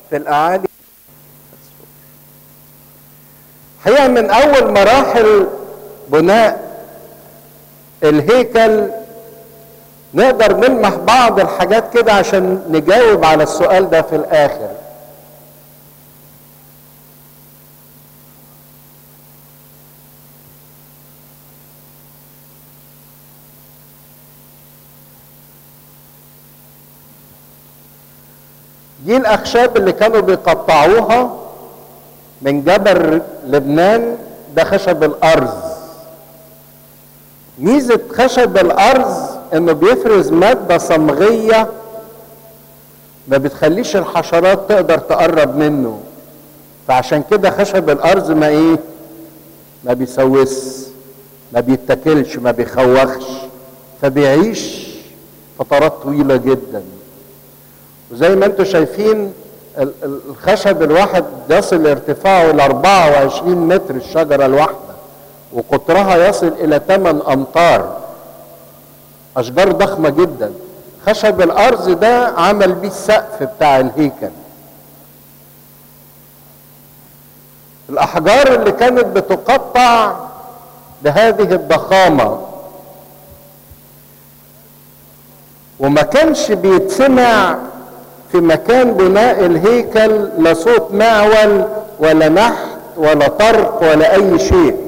في الاعالي هي من اول مراحل بناء الهيكل نقدر نلمح بعض الحاجات كده عشان نجاوب على السؤال ده في الاخر دي الاخشاب اللي كانوا بيقطعوها من جبل لبنان ده خشب الارز ميزه خشب الارز انه بيفرز ماده صمغيه ما بتخليش الحشرات تقدر تقرب منه فعشان كده خشب الارز ما ايه ما بيسوس ما بيتاكلش ما بيخوخش فبيعيش فترات طويله جدا وزي ما انتم شايفين الخشب الواحد يصل ارتفاعه ل 24 متر الشجره الواحده وقطرها يصل الى 8 امتار اشجار ضخمه جدا خشب الارز ده عمل بيه السقف بتاع الهيكل الاحجار اللي كانت بتقطع بهذه الضخامه وما كانش بيتسمع في مكان بناء الهيكل لا صوت معول ولا نحت ولا طرق ولا اي شيء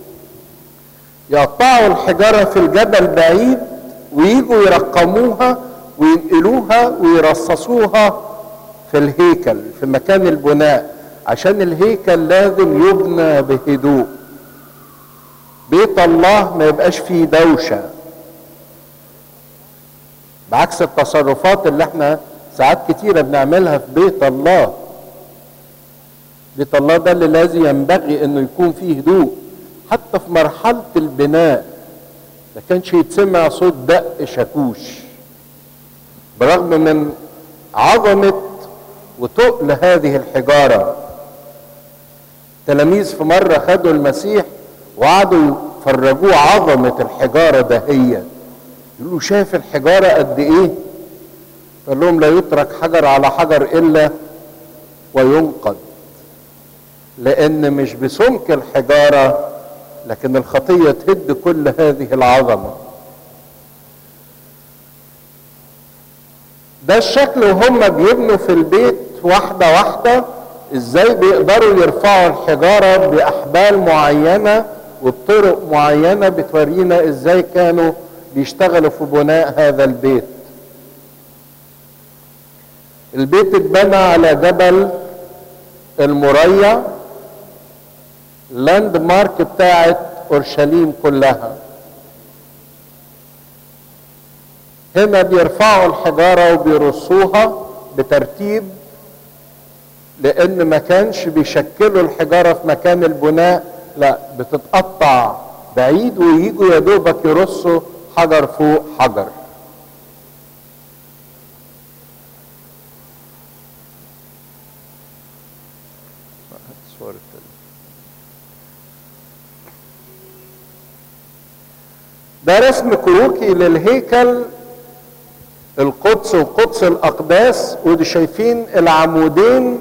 يقطعوا الحجاره في الجبل بعيد ويجوا يرقموها وينقلوها ويرصصوها في الهيكل في مكان البناء عشان الهيكل لازم يبنى بهدوء بيت الله ما يبقاش فيه دوشه بعكس التصرفات اللي احنا ساعات كتيره بنعملها في بيت الله بيت الله ده اللي لازم ينبغي انه يكون فيه هدوء حتى في مرحله البناء ما كانش يتسمع صوت دق شاكوش برغم من عظمه وتقل هذه الحجاره تلاميذ في مره خدوا المسيح وقعدوا يفرجوه عظمه الحجاره دهيه يقولوا شايف الحجاره قد ايه قال لهم لا يترك حجر على حجر الا وينقض لان مش بسمك الحجاره لكن الخطيه تهد كل هذه العظمه ده الشكل وهم بيبنوا في البيت واحده واحده ازاي بيقدروا يرفعوا الحجاره باحبال معينه وبطرق معينه بتورينا ازاي كانوا بيشتغلوا في بناء هذا البيت البيت اتبنى على جبل المريا لاند مارك بتاعت اورشليم كلها هنا بيرفعوا الحجاره وبيرصوها بترتيب لان ما كانش بيشكلوا الحجاره في مكان البناء لا بتتقطع بعيد ويجوا يا دوبك يرصوا حجر فوق حجر ده رسم كروكي للهيكل القدس وقدس الاقداس ودي شايفين العمودين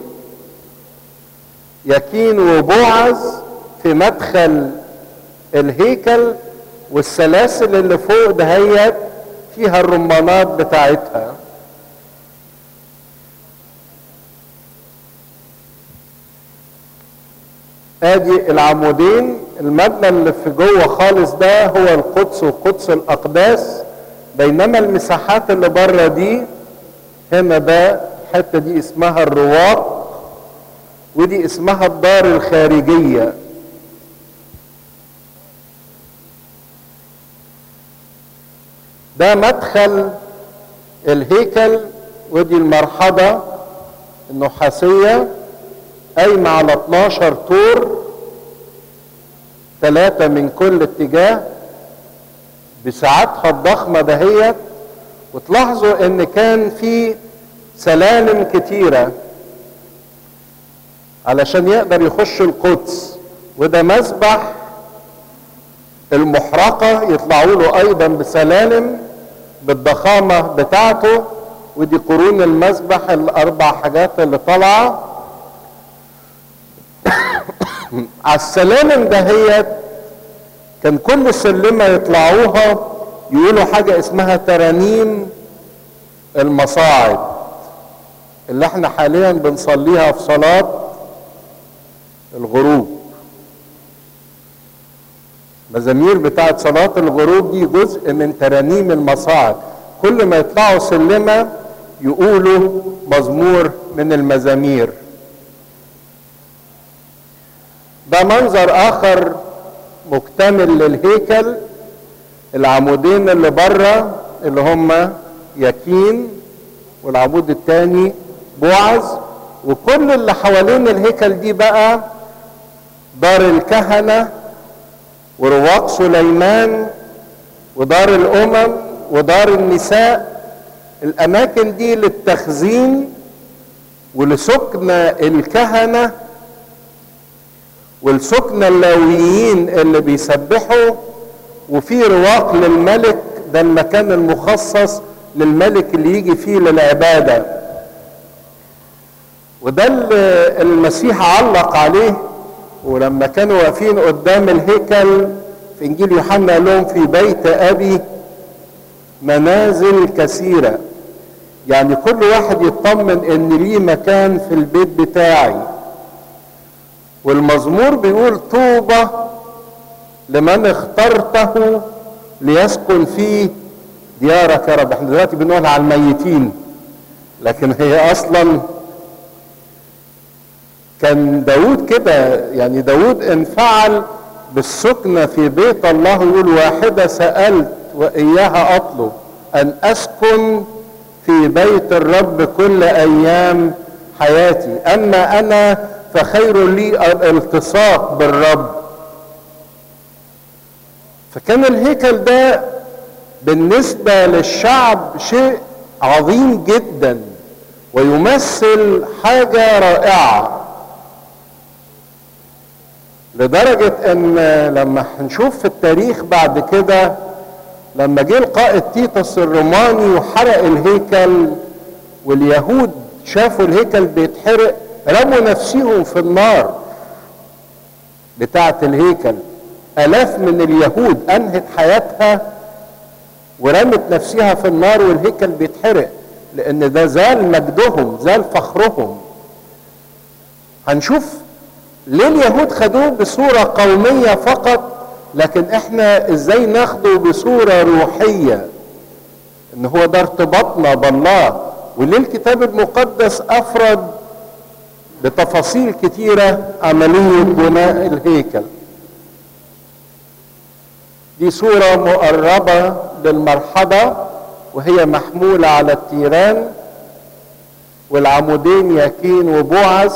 يكين وبوعز في مدخل الهيكل والسلاسل اللي فوق دهيت فيها الرمانات بتاعتها ادي العمودين المبنى اللي في جوه خالص ده هو القدس وقدس الاقداس بينما المساحات اللي بره دي هنا ده الحته دي اسمها الرواق ودي اسمها الدار الخارجيه ده مدخل الهيكل ودي المرحبة النحاسية قايمة على 12 طور ثلاثة من كل اتجاه بساعاتها الضخمة دهيت وتلاحظوا ان كان في سلالم كتيرة علشان يقدر يخش القدس وده مسبح المحرقة يطلعوا له أيضا بسلالم بالضخامة بتاعته ودي قرون المسبح الاربع حاجات اللي طالعه على السلالم دهيت كان كل سلمة يطلعوها يقولوا حاجة اسمها ترانيم المصاعد اللي احنا حاليا بنصليها في صلاة الغروب مزامير بتاعت صلاة الغروب دي جزء من ترانيم المصاعد كل ما يطلعوا سلمة يقولوا مزمور من المزامير ده منظر اخر مكتمل للهيكل العمودين اللي بره اللي هم يكين والعمود الثاني بوعز وكل اللي حوالين الهيكل دي بقى دار الكهنة ورواق سليمان ودار الأمم ودار النساء الأماكن دي للتخزين ولسكن الكهنة والسكنة اللاويين اللي بيسبحوا وفي رواق للملك ده المكان المخصص للملك اللي يجي فيه للعبادة وده اللي المسيح علق عليه ولما كانوا واقفين قدام الهيكل في انجيل يوحنا قال لهم في بيت ابي منازل كثيره يعني كل واحد يطمن ان ليه مكان في البيت بتاعي والمزمور بيقول طوبى لمن اخترته ليسكن في ديارك يا رب احنا دلوقتي بنقول على الميتين لكن هي اصلا كان داود كده يعني داود انفعل بالسكنة في بيت الله يقول واحدة سألت وإياها أطلب أن أسكن في بيت الرب كل أيام حياتي أما أنا فخير لي الالتصاق بالرب فكان الهيكل ده بالنسبة للشعب شيء عظيم جدا ويمثل حاجة رائعة لدرجة ان لما هنشوف في التاريخ بعد كده لما جه القائد تيتس الروماني وحرق الهيكل واليهود شافوا الهيكل بيتحرق رموا نفسهم في النار بتاعة الهيكل الاف من اليهود انهت حياتها ورمت نفسها في النار والهيكل بيتحرق لان ده زال مجدهم زال فخرهم هنشوف ليه اليهود خدوه بصورة قومية فقط لكن احنا ازاي ناخده بصورة روحية ان هو ده ارتباطنا بالله وليه الكتاب المقدس افرد بتفاصيل كتيرة عملية بناء الهيكل دي صورة مقربة للمرحبة وهي محمولة على التيران والعمودين يكين وبوعز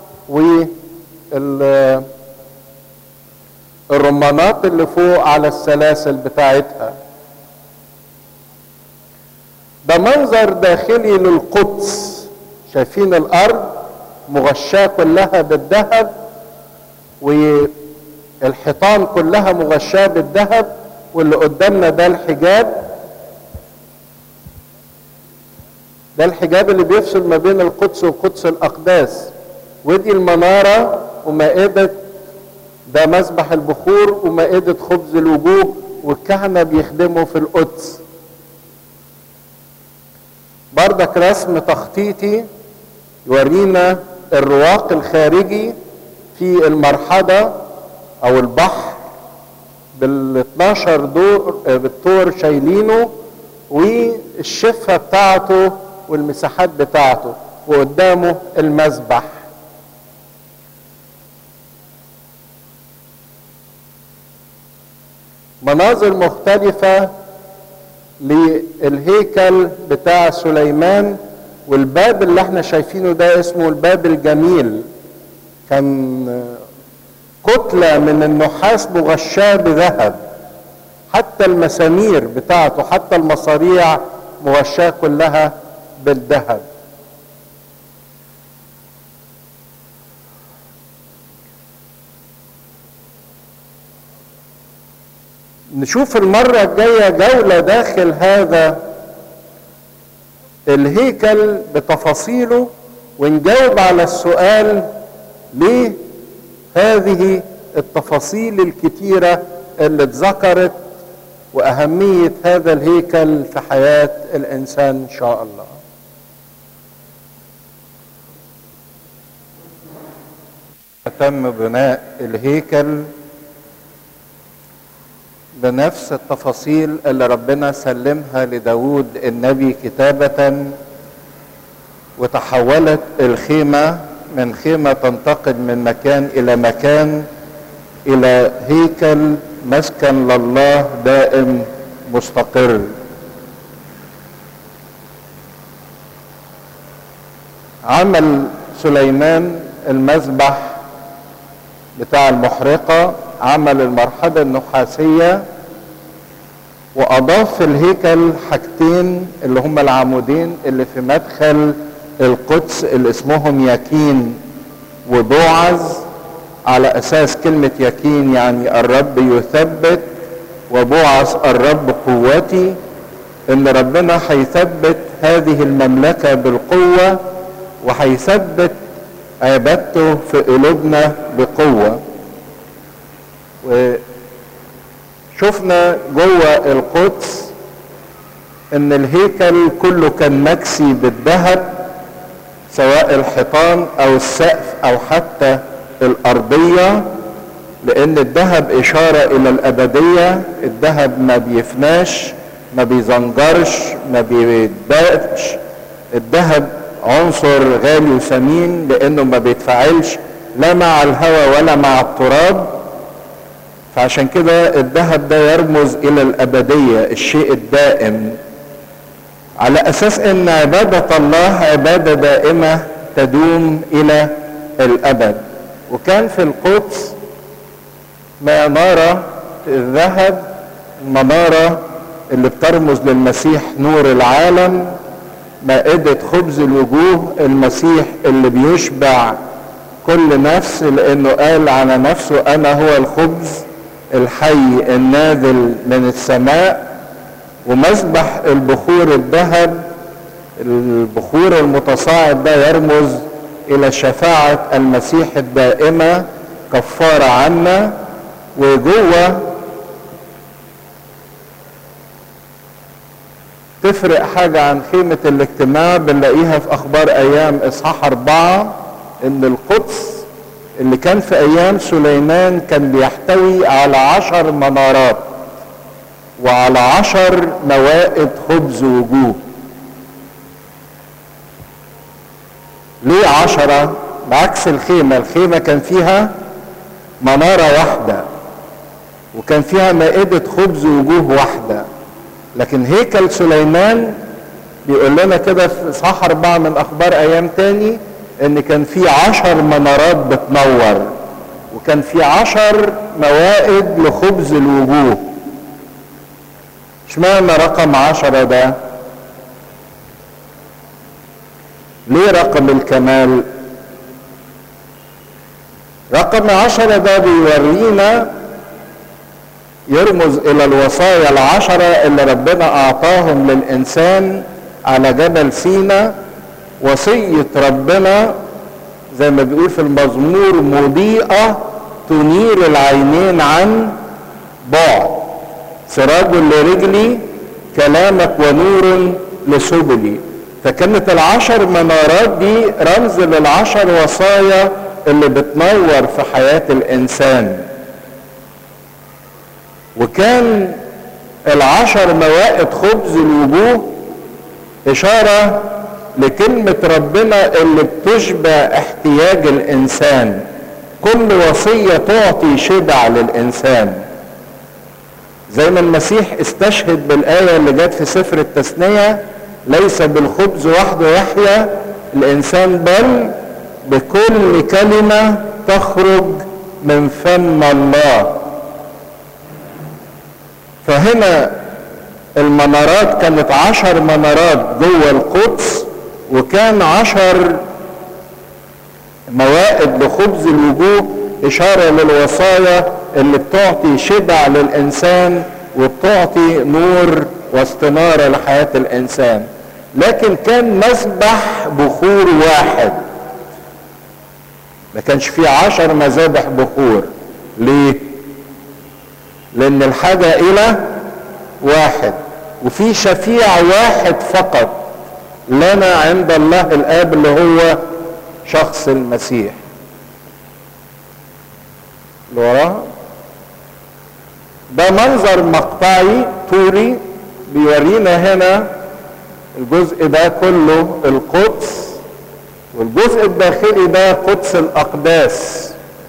والرمانات اللي فوق على السلاسل بتاعتها ده منظر داخلي للقدس شايفين الارض مغشاة كلها بالذهب والحيطان كلها مغشاة بالذهب واللي قدامنا ده الحجاب ده الحجاب اللي بيفصل ما بين القدس وقدس الأقداس ودي المنارة ومائدة ده مسبح البخور ومائدة خبز الوجوه والكهنة بيخدموا في القدس بردك رسم تخطيطي يورينا الرواق الخارجي في المرحبة او البحر بال 12 دور بالطور شايلينه والشفة بتاعته والمساحات بتاعته وقدامه المسبح مناظر مختلفة للهيكل بتاع سليمان والباب اللي احنا شايفينه ده اسمه الباب الجميل كان كتلة من النحاس مغشاة بذهب حتى المسامير بتاعته حتى المصاريع مغشاة كلها بالذهب نشوف المرة الجاية جولة داخل هذا الهيكل بتفاصيله ونجاوب على السؤال ليه هذه التفاصيل الكتيرة اللي اتذكرت وأهمية هذا الهيكل في حياة الإنسان إن شاء الله تم بناء الهيكل بنفس التفاصيل اللي ربنا سلمها لداود النبي كتابة وتحولت الخيمة من خيمة تنتقل من مكان إلى مكان إلى هيكل مسكن لله دائم مستقر عمل سليمان المذبح بتاع المحرقة عمل المرحلة النحاسية وأضاف في الهيكل حاجتين اللي هم العمودين اللي في مدخل القدس اللي اسمهم يكين وبوعز على أساس كلمة يكين يعني الرب يثبت وبوعز الرب قوتي إن ربنا هيثبت هذه المملكة بالقوة وهيثبت عبادته في قلوبنا بقوة وشفنا جوه القدس ان الهيكل كله كان مكسي بالذهب سواء الحيطان او السقف او حتى الارضية لان الذهب اشارة الى الابدية الذهب ما بيفناش ما بيزنجرش ما بيتبقش الذهب عنصر غالي وثمين لانه ما بيتفاعلش لا مع الهواء ولا مع التراب فعشان كده الذهب ده يرمز الى الابديه الشيء الدائم على اساس ان عباده الله عباده دائمه تدوم الى الابد وكان في القدس مناره الذهب المناره اللي بترمز للمسيح نور العالم مائدة خبز الوجوه المسيح اللي بيشبع كل نفس لانه قال على نفسه انا هو الخبز الحي النازل من السماء ومذبح البخور الذهب البخور المتصاعد ده يرمز الى شفاعة المسيح الدائمة كفارة عنا وجوه تفرق حاجة عن خيمة الاجتماع بنلاقيها في أخبار أيام إصحاح أربعة إن القدس اللي كان في أيام سليمان كان بيحتوي على عشر منارات وعلى عشر موائد خبز وجوه ليه عشرة بعكس الخيمة الخيمة كان فيها منارة واحدة وكان فيها مائدة خبز وجوه واحدة لكن هيكل سليمان بيقول لنا كده في اصحاح اربعه من اخبار ايام تاني ان كان في عشر منارات بتنور وكان في عشر موائد لخبز الوجوه اشمعنى رقم عشرة ده ليه رقم الكمال رقم عشرة ده بيورينا يرمز الى الوصايا العشرة اللي ربنا اعطاهم للانسان على جبل سينا وصية ربنا زي ما بيقول في المزمور مضيئة تنير العينين عن بعد سراج لرجلي كلامك ونور لسبلي فكانت العشر منارات دي رمز للعشر وصايا اللي بتنور في حياة الانسان وكان العشر موائد خبز الوجوه إشارة لكلمة ربنا اللي بتشبع احتياج الإنسان كل وصية تعطي شبع للإنسان زي ما المسيح استشهد بالآية اللي جت في سفر التثنية ليس بالخبز وحده يحيا الإنسان بل بكل كلمة تخرج من فم الله فهنا المنارات كانت عشر منارات جوه القدس وكان عشر موائد لخبز الوجوه إشارة للوصايا اللي بتعطي شبع للإنسان وبتعطي نور واستنارة لحياة الإنسان لكن كان مسبح بخور واحد ما كانش فيه عشر مذابح بخور ليه لان الحاجة الى واحد وفي شفيع واحد فقط لنا عند الله الاب اللي هو شخص المسيح اللي وراها ده منظر مقطعي طولي بيورينا هنا الجزء ده كله القدس والجزء الداخلي ده قدس الاقداس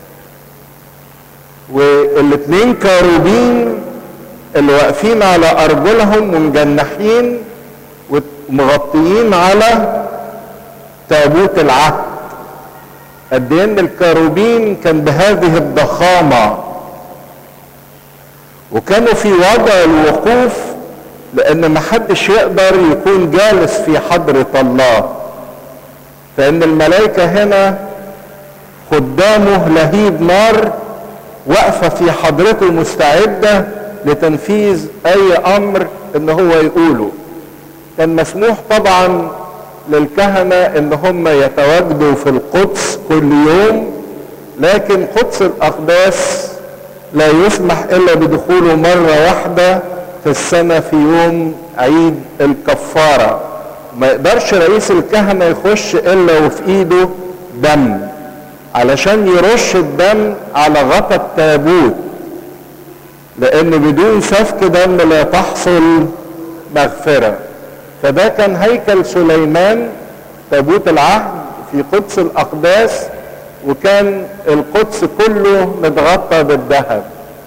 والاثنين كاروبين اللي واقفين على ارجلهم ومجنحين ومغطيين على تابوت العهد قد ان الكاروبين كان بهذه الضخامه وكانوا في وضع الوقوف لان محدش يقدر يكون جالس في حضره الله فان الملائكه هنا قدامه لهيب نار واقفه في حضرته مستعده لتنفيذ اي امر ان هو يقوله كان مسموح طبعا للكهنه ان هم يتواجدوا في القدس كل يوم لكن قدس الاقداس لا يسمح الا بدخوله مره واحده في السنه في يوم عيد الكفاره ما يقدرش رئيس الكهنه يخش الا وفي ايده دم علشان يرش الدم على غطا التابوت لان بدون سفك دم لا تحصل مغفره فده كان هيكل سليمان تابوت العهد في قدس الاقداس وكان القدس كله متغطى بالذهب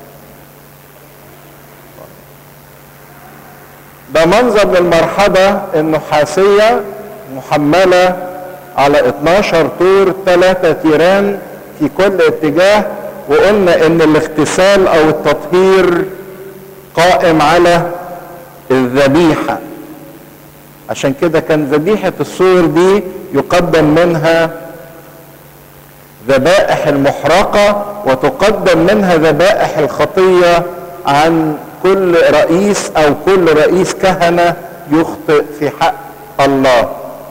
ده منظر للمرحبة النحاسية محملة على 12 طور ثلاثة تيران في كل اتجاه وقلنا ان الاغتسال او التطهير قائم على الذبيحة عشان كده كان ذبيحة الصور دي يقدم منها ذبائح المحرقة وتقدم منها ذبائح الخطية عن كل رئيس او كل رئيس كهنة يخطئ في حق الله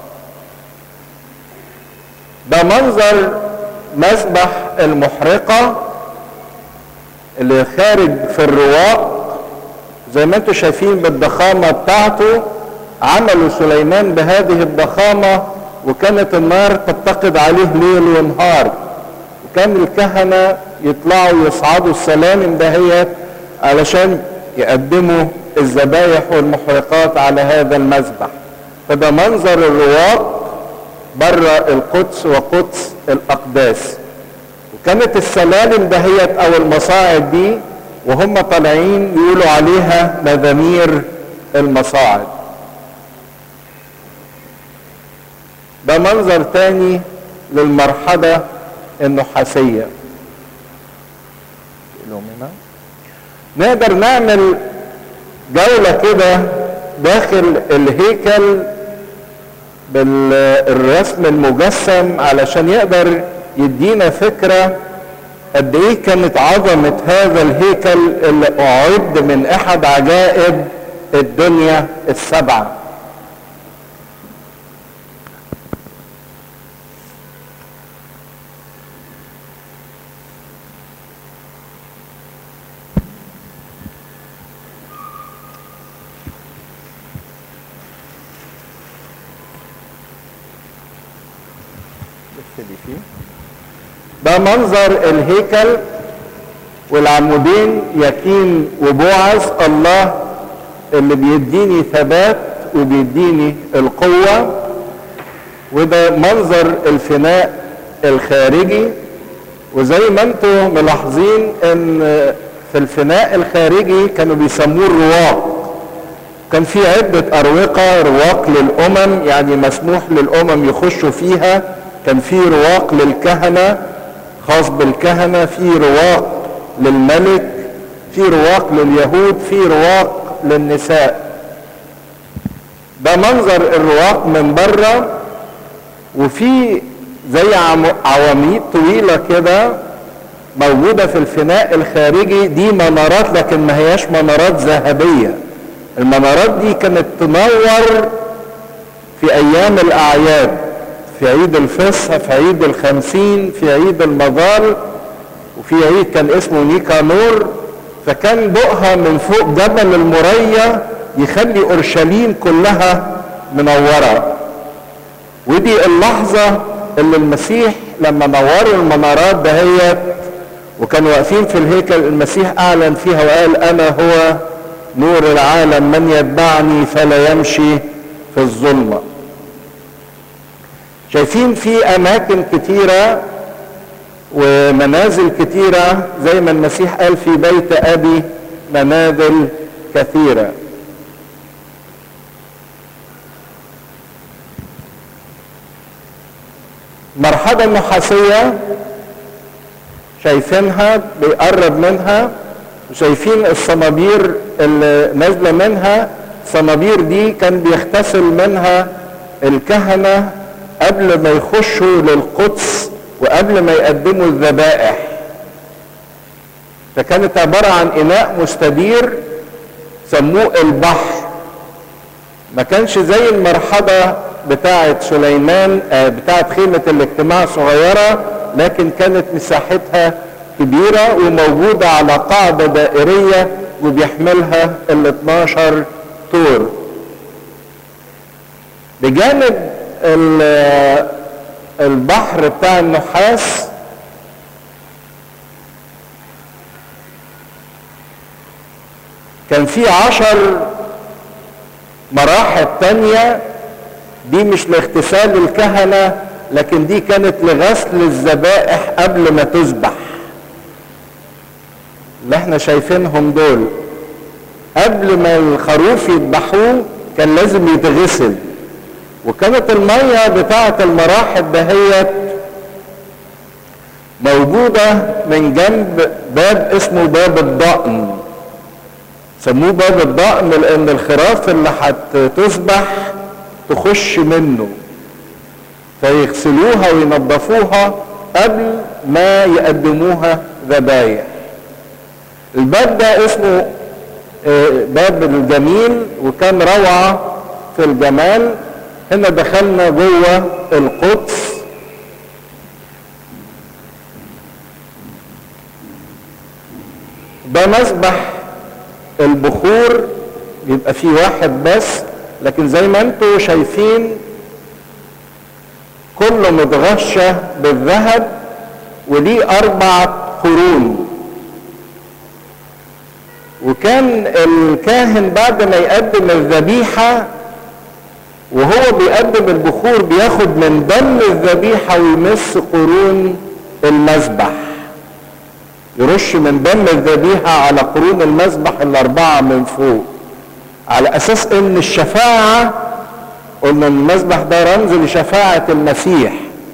ده منظر مسبح المحرقة اللي خارج في الرواق زي ما انتم شايفين بالضخامة بتاعته عملوا سليمان بهذه الضخامة وكانت النار تتقد عليه ليل ونهار وكان الكهنة يطلعوا يصعدوا السلالم دهيت علشان يقدموا الذبايح والمحرقات على هذا المذبح فده منظر الرواق بره القدس وقدس الاقداس وكانت السلالم دهيت او المصاعد دي وهم طالعين يقولوا عليها مزامير المصاعد ده منظر تاني للمرحبة النحاسية نقدر نعمل جولة كده داخل الهيكل بالرسم المجسم علشان يقدر يدينا فكرة قد ايه كانت عظمة هذا الهيكل اللي اعد من احد عجائب الدنيا السبعه نبتدي فيه ده منظر الهيكل والعمودين يكين وبوعز الله اللي بيديني ثبات وبيديني القوة وده منظر الفناء الخارجي وزي ما انتم ملاحظين ان في الفناء الخارجي كانوا بيسموه الرواق كان في عدة أروقة رواق للأمم يعني مسموح للأمم يخشوا فيها كان في رواق للكهنة خاص بالكهنة في رواق للملك في رواق لليهود في رواق للنساء ده منظر الرواق من بره وفي زي عواميد طويلة كده موجودة في الفناء الخارجي دي منارات لكن ما هياش منارات ذهبية المنارات دي كانت تنور في ايام الاعياد في عيد الفصح في عيد الخمسين في عيد المظال وفي عيد كان اسمه نيكانور فكان ضوءها من فوق جبل المريا يخلي اورشليم كلها منوره ودي اللحظه اللي المسيح لما نوروا المنارات دهيت وكانوا واقفين في الهيكل المسيح اعلن فيها وقال انا هو نور العالم من يتبعني فلا يمشي في الظلمه شايفين في اماكن كتيره ومنازل كتيره زي ما المسيح قال في بيت ابي منازل كثيره مرحبا النحاسيه شايفينها بيقرب منها وشايفين الصنابير اللي نازله منها الصنابير دي كان بيغتسل منها الكهنه قبل ما يخشوا للقدس وقبل ما يقدموا الذبائح فكانت عباره عن اناء مستدير سموه البحر ما كانش زي المرحبا بتاعه سليمان بتاعه خيمه الاجتماع صغيره لكن كانت مساحتها كبيرة وموجودة على قاعدة دائرية وبيحملها ال 12 طور بجانب البحر بتاع النحاس كان في عشر مراحل تانية دي مش لاغتسال الكهنة لكن دي كانت لغسل الذبائح قبل ما تذبح اللي احنا شايفينهم دول قبل ما الخروف يذبحوه كان لازم يتغسل وكانت المية بتاعة المراحل دهيت موجودة من جنب باب اسمه باب الضأن سموه باب الضأن لأن الخراف اللي هتذبح تخش منه فيغسلوها وينظفوها قبل ما يقدموها ذبايح الباب ده اسمه باب الجميل وكان روعة في الجمال هنا دخلنا جوه القدس ده مسبح البخور بيبقى فيه واحد بس لكن زي ما انتم شايفين كله متغشى بالذهب وليه اربع قرون وكان الكاهن بعد ما يقدم الذبيحة وهو بيقدم البخور بياخد من دم الذبيحة ويمس قرون المذبح يرش من دم الذبيحة على قرون المذبح الأربعة من فوق على أساس إن الشفاعة قلنا المذبح ده رمز لشفاعة المسيح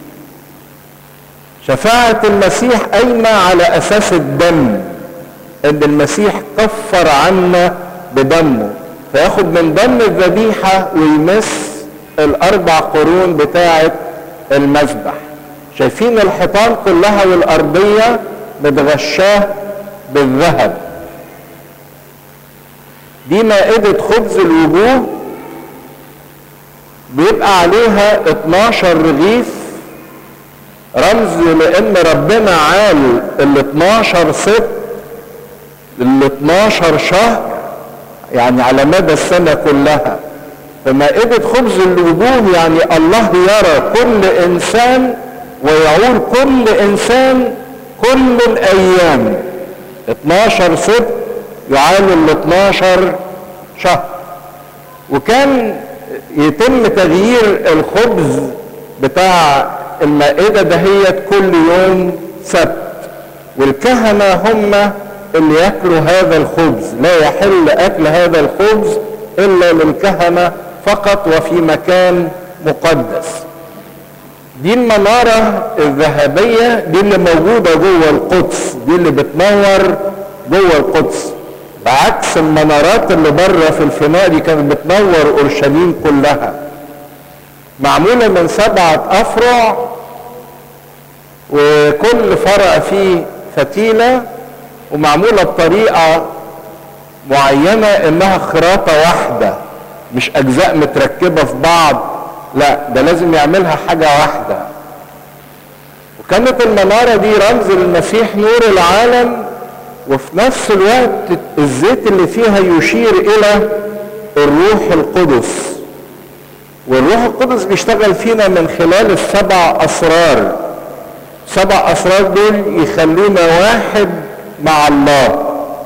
شفاعة المسيح قايمة على أساس الدم ان المسيح كفر عنا بدمه فياخد من دم الذبيحة ويمس الاربع قرون بتاعة المذبح شايفين الحيطان كلها والارضية متغشاه بالذهب دي مائدة خبز الوجوه بيبقى عليها 12 رغيف رمز لان ربنا عال ال 12 ست ال 12 شهر يعني على مدى السنة كلها فمائدة خبز الوجوه يعني الله يرى كل إنسان ويعول كل إنسان كل الأيام 12 سبت يعال ال 12 شهر وكان يتم تغيير الخبز بتاع المائدة دهيت كل يوم سبت والكهنة هم اللي ياكلوا هذا الخبز لا يحل اكل هذا الخبز الا للكهنه فقط وفي مكان مقدس دي المناره الذهبيه دي اللي موجوده جوه القدس دي اللي بتنور جوه القدس بعكس المنارات اللي بره في الفناء دي كانت بتنور اورشليم كلها معموله من سبعه افرع وكل فرع فيه فتيله ومعمولة بطريقة معينة انها خراطة واحدة مش اجزاء متركبة في بعض لا ده لازم يعملها حاجة واحدة وكانت المنارة دي رمز للمسيح نور العالم وفي نفس الوقت الزيت اللي فيها يشير الى الروح القدس والروح القدس بيشتغل فينا من خلال السبع اسرار سبع اسرار دول يخلونا واحد مع الله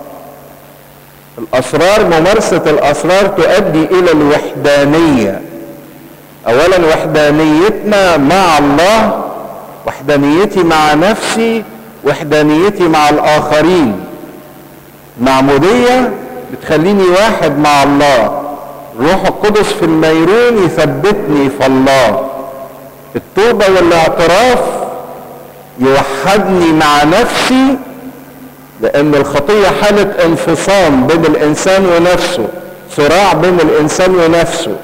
الاسرار ممارسه الاسرار تؤدي الى الوحدانيه اولا وحدانيتنا مع الله وحدانيتي مع نفسي وحدانيتي مع الاخرين معموديه بتخليني واحد مع الله الروح القدس في الميرون يثبتني في الله التوبه والاعتراف يوحدني مع نفسي لان الخطيه حاله انفصام بين الانسان ونفسه صراع بين الانسان ونفسه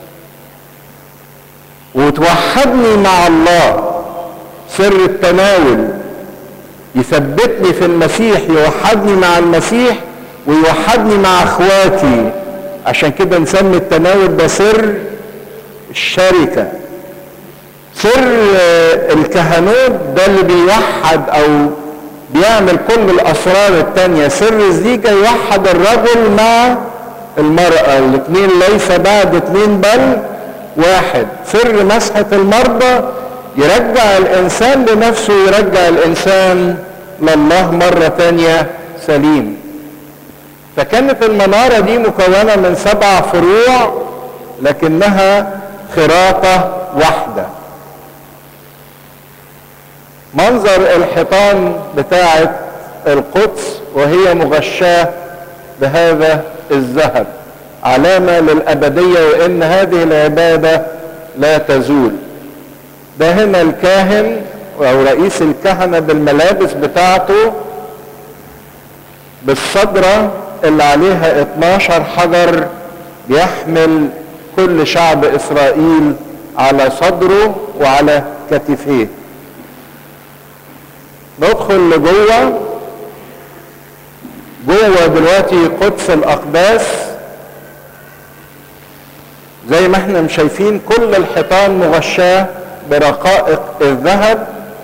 وتوحدني مع الله سر التناول يثبتني في المسيح يوحدني مع المسيح ويوحدني مع اخواتي عشان كده نسمي التناول ده سر الشركه سر الكهنوت ده اللي بيوحد او بيعمل كل الاسرار التانية سر الزيجة يوحد الرجل مع المرأة الاثنين ليس بعد اثنين بل واحد سر مسحة المرضى يرجع الانسان لنفسه يرجع الانسان لله مرة تانية سليم فكانت المنارة دي مكونة من سبع فروع لكنها خراطة واحدة منظر الحيطان بتاعة القدس وهي مغشاة بهذا الذهب علامة للأبدية وإن هذه العبادة لا تزول ده هنا الكاهن أو رئيس الكهنة بالملابس بتاعته بالصدرة اللي عليها 12 حجر بيحمل كل شعب إسرائيل على صدره وعلى كتفيه ندخل لجوه جوه دلوقتي قدس الاقداس زي ما احنا شايفين كل الحيطان مغشاه برقائق الذهب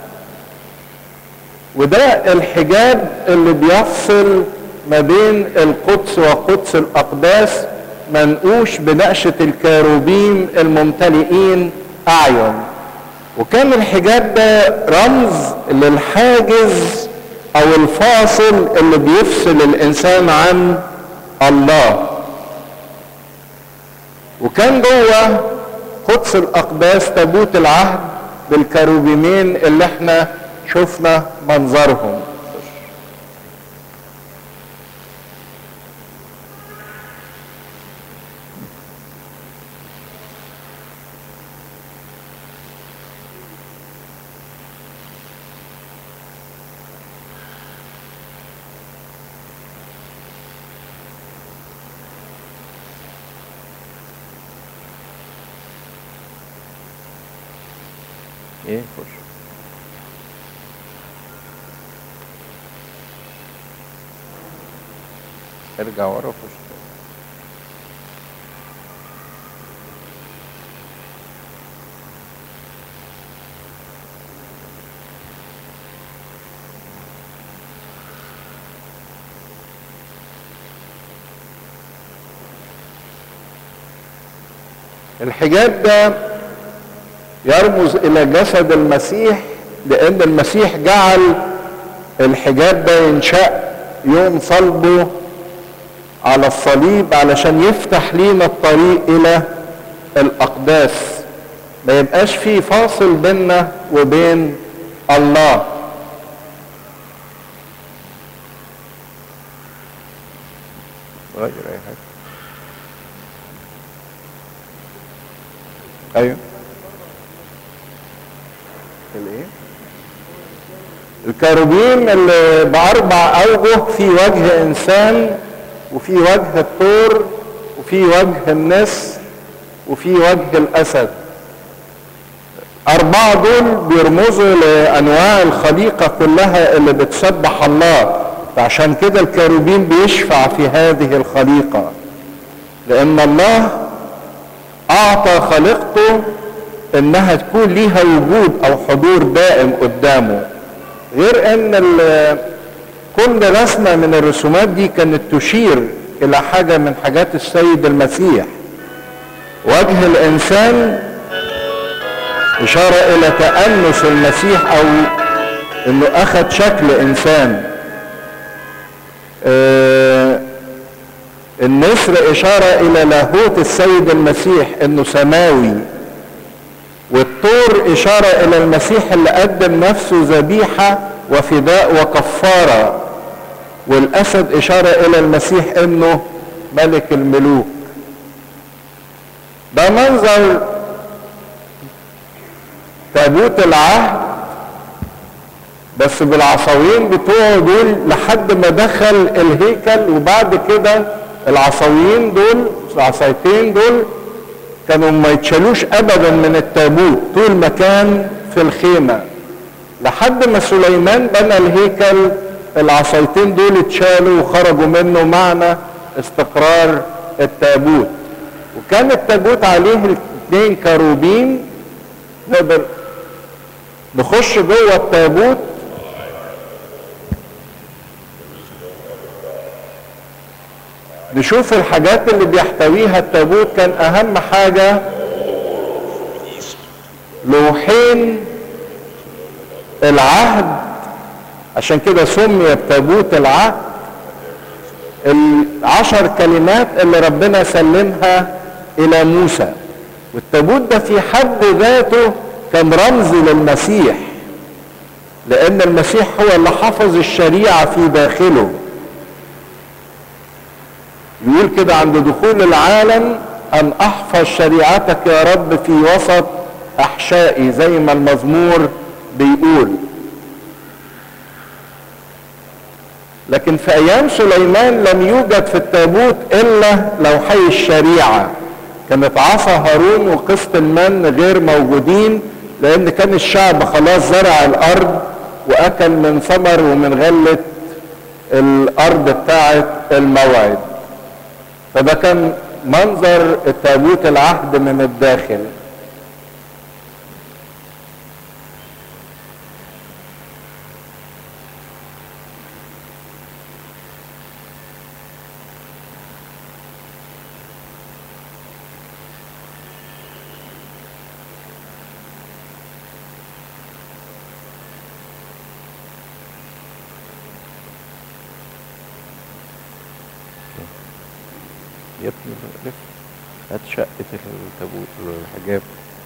وده الحجاب اللي بيفصل ما بين القدس وقدس الاقداس منقوش بنقشه الكاروبيم الممتلئين اعين وكان الحجاب ده رمز للحاجز او الفاصل اللي بيفصل الانسان عن الله وكان جوه قدس الاقداس تابوت العهد بالكروبيمين اللي احنا شفنا منظرهم ايه خش ارجع ورا وخش الحجاب ده يرمز الى جسد المسيح لان المسيح جعل الحجاب ده ينشأ يوم صلبه على الصليب علشان يفتح لينا الطريق الى الاقداس ما يبقاش في فاصل بيننا وبين الله غير اي حاجه ايوه الايه الكاروبيم اللي باربع اوجه في وجه انسان وفي وجه الثور وفي وجه النسر وفي وجه الاسد أربعة دول بيرمزوا لأنواع الخليقة كلها اللي بتسبح الله فعشان كده الكاروبين بيشفع في هذه الخليقة لأن الله أعطى خليقته انها تكون ليها وجود او حضور دائم قدامه غير ان كل رسمه من الرسومات دي كانت تشير الى حاجه من حاجات السيد المسيح وجه الانسان اشاره الى تانس المسيح او انه اخذ شكل انسان آه النسر اشاره الى لاهوت السيد المسيح انه سماوي والطور اشاره الى المسيح اللي قدم نفسه ذبيحه وفداء وكفاره والاسد اشاره الى المسيح انه ملك الملوك ده منظر تابوت العهد بس بالعصاوين بتوعه دول لحد ما دخل الهيكل وبعد كده العصاويين دول العصايتين دول كانوا ما يتشالوش ابدا من التابوت طول ما كان في الخيمه لحد ما سليمان بنى الهيكل العصايتين دول اتشالوا وخرجوا منه معنى استقرار التابوت وكان التابوت عليه اثنين كروبين نقدر نخش جوه التابوت نشوف الحاجات اللي بيحتويها التابوت كان اهم حاجة لوحين العهد عشان كده سمي بتابوت العهد العشر كلمات اللي ربنا سلمها الى موسى والتابوت ده في حد ذاته كان رمز للمسيح لان المسيح هو اللي حفظ الشريعه في داخله يقول كده عند دخول العالم ان احفظ شريعتك يا رب في وسط احشائي زي ما المزمور بيقول لكن في ايام سليمان لم يوجد في التابوت الا لوحي الشريعه كانت عصا هارون وقسط المن غير موجودين لان كان الشعب خلاص زرع الارض واكل من ثمر ومن غله الارض بتاعه الموعد فده كان منظر التابوت العهد من الداخل يا ابني لف هات شقة التابوت الحجاب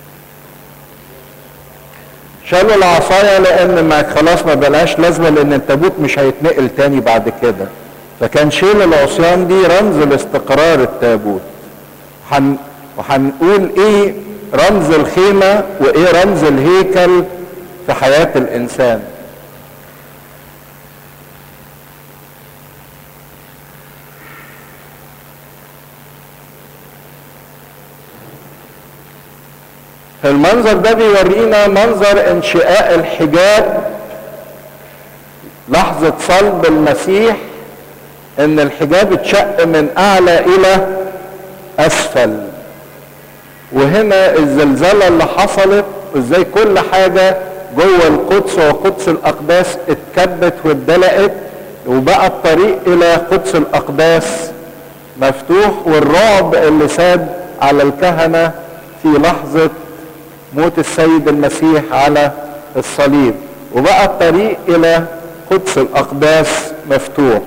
شالوا العصاية لأن ما خلاص ما بلاش لازمة لأن التابوت مش هيتنقل تاني بعد كده فكان شيل العصيان دي رمز لاستقرار التابوت حن وهنقول ايه رمز الخيمة وايه رمز الهيكل في حياة الإنسان المنظر ده بيورينا منظر انشئاء الحجاب لحظة صلب المسيح ان الحجاب اتشق من اعلى الى اسفل وهنا الزلزلة اللي حصلت وازاي كل حاجة جوه القدس وقدس الاقداس اتكبت واتدلقت وبقى الطريق الى قدس الاقداس مفتوح والرعب اللي ساد على الكهنة في لحظة موت السيد المسيح على الصليب وبقى الطريق الى قدس الاقداس مفتوح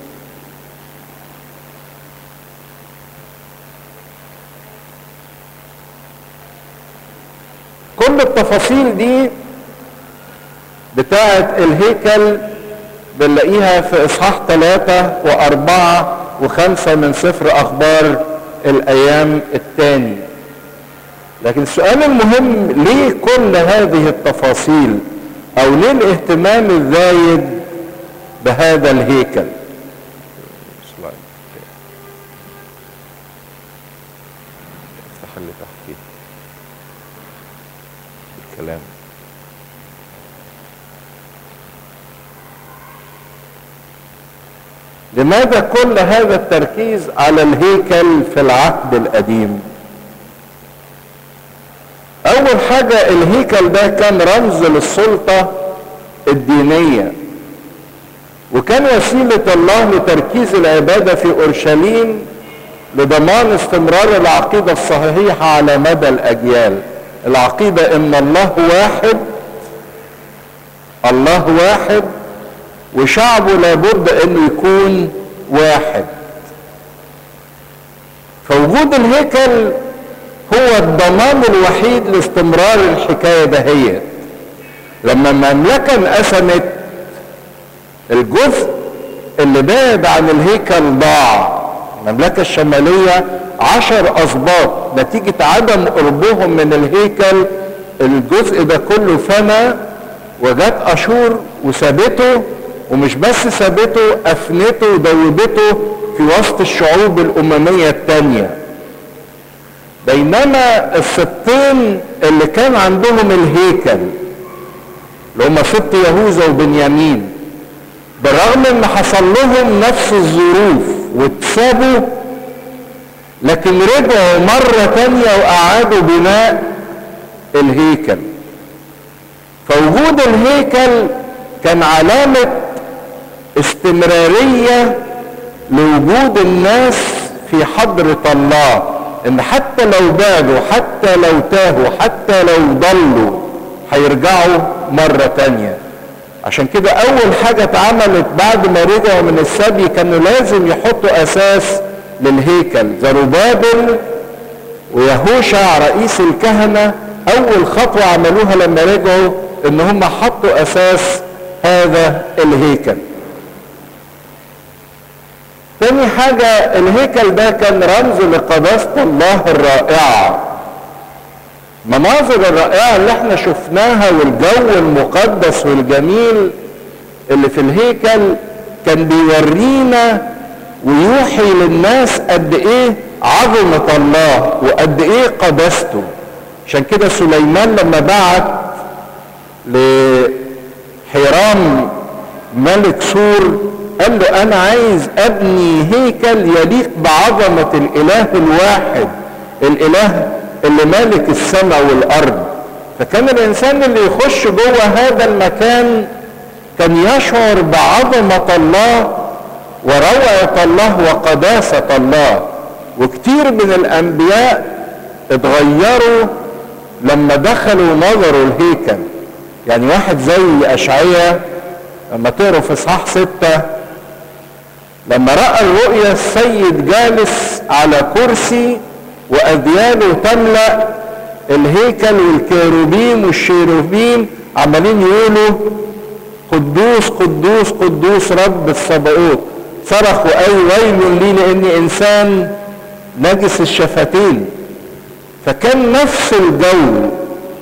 كل التفاصيل دي بتاعة الهيكل بنلاقيها في اصحاح ثلاثة واربعة وخمسة من سفر اخبار الايام الثاني لكن السؤال المهم ليه كل هذه التفاصيل او ليه الاهتمام الزايد بهذا الهيكل افتح اللي تحتيه الكلام لماذا كل هذا التركيز على الهيكل في العهد القديم اول حاجة الهيكل ده كان رمز للسلطة الدينية وكان وسيلة الله لتركيز العبادة في اورشليم لضمان استمرار العقيدة الصحيحة على مدى الاجيال العقيدة ان الله واحد الله واحد وشعبه لابد انه يكون واحد فوجود الهيكل هو الضمان الوحيد لاستمرار الحكايه دهيت لما المملكه انقسمت الجزء اللي بعد عن الهيكل ضاع المملكه الشماليه عشر اسباط نتيجه عدم قربهم من الهيكل الجزء ده كله فنى وجت اشور وسابته ومش بس سابته افنته ودوبته في وسط الشعوب الامميه التانيه بينما السبتين اللي كان عندهم الهيكل اللي هم سبط يهوذا وبنيامين بالرغم ان حصل لهم نفس الظروف واتسابوا لكن رجعوا مرة تانية وأعادوا بناء الهيكل فوجود الهيكل كان علامة استمرارية لوجود الناس في حضرة الله ان حتى لو بعدوا حتى لو تاهوا حتى لو ضلوا هيرجعوا مرة تانية عشان كده اول حاجة اتعملت بعد ما رجعوا من السبي كانوا لازم يحطوا اساس للهيكل زروبابل ويهوشع رئيس الكهنة اول خطوة عملوها لما رجعوا ان هم حطوا اساس هذا الهيكل تاني حاجة الهيكل ده كان رمز لقداسة الله الرائعة مناظر الرائعة اللي احنا شفناها والجو المقدس والجميل اللي في الهيكل كان بيورينا ويوحي للناس قد ايه عظمة الله وقد ايه قداسته عشان كده سليمان لما بعت لحرام ملك سور قال له انا عايز ابني هيكل يليق بعظمة الاله الواحد الاله اللي مالك السماء والارض فكان الانسان اللي يخش جوه هذا المكان كان يشعر بعظمة الله وروعة الله وقداسة الله وكتير من الانبياء اتغيروا لما دخلوا نظروا الهيكل يعني واحد زي اشعياء لما تقروا في اصحاح ستة لما رأى الرؤيا السيد جالس على كرسي وأذياله تملأ الهيكل والكيروبيم والشيروبيم عمالين يقولوا قدوس قدوس قدوس رب الصباؤوت صرخوا أي ويل لي لأني إنسان نجس الشفتين فكان نفس الجو